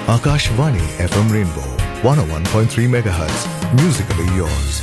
Akashvani FM Rainbow 101.3 MHz. Musically yours.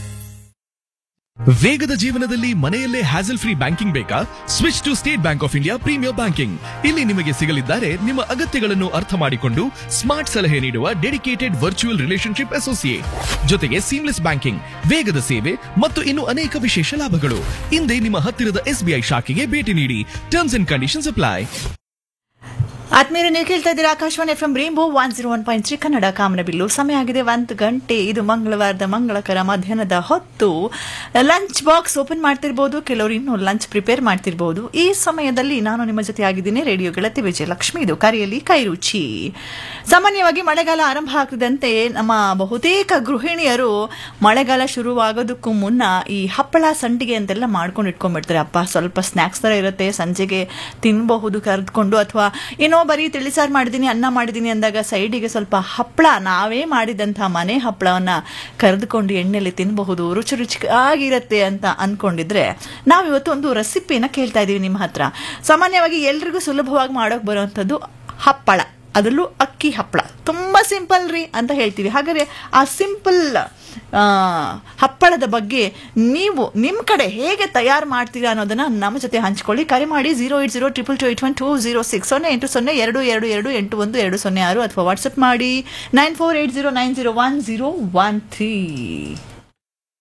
ವೇಗದ ಜೀವನದಲ್ಲಿ ಮನೆಯಲ್ಲೇ ಹ್ಯಾಸಲ್ ಫ್ರೀ ಬ್ಯಾಂಕಿಂಗ್ ಬೇಕಾ switch to State Bank of India premier banking ಇಲ್ಲಿ ನಿಮಗೆ ಸಿಗಲಿದ್ದಾರೆ ನಿಮ್ಮ ಅಗತ್ಯಗಳನ್ನು ಅರ್ಥ ಮಾಡಿಕೊಂಡು ಸ್ಮಾರ್ಟ್ ಸಲಹೆ ನೀಡುವ ಡೆಡಿಕೇಟೆಡ್ ವರ್ಚುವಲ್ ರಿಲೇಶನ್ಶಿಪ್ ಅಸೋಸಿಯೇಟ್ ಜೊತೆಗೆ ಸೀಮ್ಲೆಸ್ ಬ್ಯಾಂಕಿಂಗ್ ವೇಗದ ಸೇವೆ ಮತ್ತು ಇನ್ನು ಅನೇಕ ವಿಶೇಷ ಲಾಭಗಳು ಹಿಂದೆ ನಿಮ್ಮ ಹತ್ತಿರದ ಎಸ್ಬಿಐ ಶಾಖೆಗೆ ಭೇಟಿ ನೀಡಿ ಟರ್ಮ್ಸ್ ಅಂಡ್ ಕಂಡೀಷನ್ಸ್ ಅಪ್ಲೈ ಆತ್ಮೀಯರು ನೀವು ಕೇಳ್ತಾ ಇದ್ದೀರಾ Akashvani F M rainbow one zero one point three Kannada ಕಾಮನಬಿಲ್ಲು ಸಮಯ ಆಗಿದೆ ಒಂದು ಗಂಟೆ ಇದು ಮಂಗಳವಾರದ ಮಂಗಳಕರ ಮಧ್ಯಾಹ್ನದ ಹೊತ್ತು ಲಂಚ್ ಬಾಕ್ಸ್ ಓಪನ್ ಮಾಡ್ತಿರ್ಬೋದು ಕೆಲವರು ಇನ್ನು ಲಂಚ್ ಪ್ರಿಪೇರ್ ಮಾಡ್ತಿರ್ಬೋದು ಈ ಸಮಯದಲ್ಲಿ ನಾನು ನಿಮ್ಮ ಜೊತೆ ಆಗಿದ್ದೀನಿ ರೇಡಿಯೋ ಗೆಳತಿ ವಿಜಯಲಕ್ಷ್ಮಿ ಇದು ಕರೆಯಲ್ಲಿ ಕೈರುಚಿ ಸಾಮಾನ್ಯವಾಗಿ ಮಳೆಗಾಲ ಆರಂಭ ಆಗ್ತಿದ್ದಂತೆ ನಮ್ಮ ಬಹುತೇಕ ಗೃಹಿಣಿಯರು ಮಳೆಗಾಲ ಶುರುವಾಗೋದಕ್ಕೂ ಮುನ್ನ ಈ ಹಪ್ಪಳ ಸಂಡಿಗೆ ಅಂತೆಲ್ಲ ಮಾಡ್ಕೊಂಡು ಇಟ್ಕೊಂಡ್ಬಿಡ್ತಾರೆ ಅಪ್ಪ ಸ್ವಲ್ಪ ಸ್ನ್ಯಾಕ್ಸ್ ತರ ಇರುತ್ತೆ ಸಂಜೆಗೆ ತಿನ್ನಬಹುದು ಕರೆದುಕೊಂಡು ಅಥವಾ ಏನೋ ಬರೀ ತಿಳಿಸಾರು ಮಾಡಿದ್ದೀನಿ ಅನ್ನ ಮಾಡಿದ್ದೀನಿ ಅಂದಾಗ ಸೈಡಿಗೆ ಸ್ವಲ್ಪ ಹಪ್ಪಳ ನಾವೇ ಮಾಡಿದಂತಹ ಮನೆ ಹಪ್ಪಳವನ್ನ ಕರೆದುಕೊಂಡು ಎಣ್ಣೆಯಲ್ಲಿ ತಿನ್ನಬಹುದು ರುಚಿ ರುಚಿಯಾಗಿರುತ್ತೆ ಅಂತ ಅನ್ಕೊಂಡಿದ್ರೆ ನಾವು ಇವತ್ತು ಒಂದು ರೆಸಿಪಿನ ಕೇಳ್ತಾ ಇದೀವಿ ನಿಮ್ಮ ಹತ್ರ ಸಾಮಾನ್ಯವಾಗಿ ಎಲ್ರಿಗೂ ಸುಲಭವಾಗಿ ಮಾಡೋಕೆ ಬರುವಂಥದ್ದು ಹಪ್ಪಳ ಅದರಲ್ಲೂ ಅಕ್ಕಿ ಹಪ್ಪಳ ತುಂಬ ಸಿಂಪಲ್ ರೀ ಅಂತ ಹೇಳ್ತೀವಿ ಹಾಗಾದ್ರೆ ಆ ಸಿಂಪಲ್ ಹಪ್ಪಳದ ಬಗ್ಗೆ ನೀವು ನಿಮ್ಮ ಕಡೆ ಹೇಗೆ ತಯಾರು ಮಾಡ್ತೀರಾ ಅನ್ನೋದನ್ನ ನಮ್ಮ ಜೊತೆ ಹಂಚ್ಕೊಳ್ಳಿ ಕರೆ ಮಾಡಿ zero eight zero triple two eight one two zero six ಸೊನ್ನೆ ಎಂಟು ಸೊನ್ನೆ ಎರಡು ಎರಡು ಎರಡು ಎಂಟು ಒಂದು ಎರಡು ಸೊನ್ನೆ ಆರು ಅಥವಾ ವಾಟ್ಸಪ್ ಮಾಡಿ nine four eight zero nine zero one zero one three